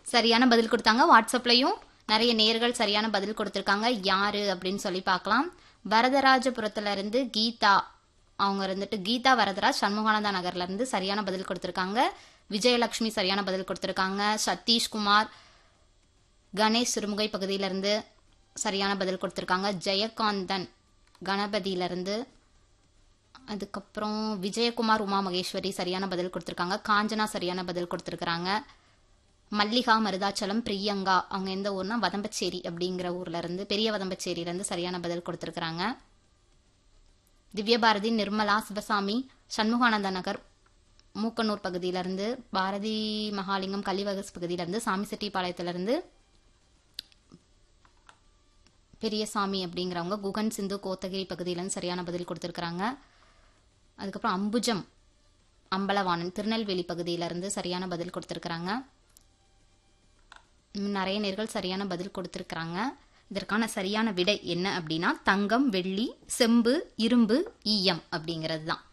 சரியான பதில் கொடுத்தாங்க வாட்ஸ்அப்லயும் நிறைய நேர்கள் சரியான பதில் கொடுத்திருக்காங்க யாரு அப்படின்னு சொல்லி பார்க்கலாம் வரதராஜபுரத்துல இருந்து கீதா அவங்க இருந்துட்டு கீதா வரதராஜ் சண்முகானந்தா நகர்ல இருந்து சரியான பதில் கொடுத்திருக்காங்க விஜயலட்சுமி சரியான பதில் கொடுத்திருக்காங்க சதீஷ்குமார் கணேஷ் சிறுமுகை பகுதியிலிருந்து சரியான பதில் கொடுத்திருக்காங்க ஜெயகாந்தன் கணபதியிலிருந்து அதுக்கப்புறம் விஜயகுமார் உமா மகேஸ்வரி சரியான பதில் கொடுத்திருக்காங்க காஞ்சனா சரியான பதில் கொடுத்திருக்காங்க மல்லிகா மருதாச்சலம் பிரியங்கா அவங்க எந்த ஊர்னா வதம்பச்சேரி அப்படிங்கிற ஊர்ல இருந்து பெரிய வதம்பச்சேரியில இருந்து சரியான பதில் கொடுத்திருக்காங்க திவ்யபாரதி நிர்மலா சிவசாமி சண்முகானந்த நகர் மூக்கனூர் பகுதியிலிருந்து பாரதி மகாலிங்கம் கலிவகஸ் பகுதியிலிருந்து சாமிசெட்டிப்பாளையத்திலிருந்து பெரியசாமி அப்படிங்கிறவங்க குகன் சிந்து கோத்தகிரி பகுதியிலேருந்து சரியான பதில் கொடுத்துருக்குறாங்க அதுக்கப்புறம் அம்புஜம் அம்பலவாணன் திருநெல்வேலி பகுதியிலிருந்து சரியான பதில் கொடுத்துருக்குறாங்க இன்னும் நிறைய நேர்கள் சரியான பதில் கொடுத்துருக்குறாங்க இதற்கான சரியான விடை என்ன அப்படின்னா தங்கம் வெள்ளி செம்பு இரும்பு ஈயம் அப்படிங்கிறது தான்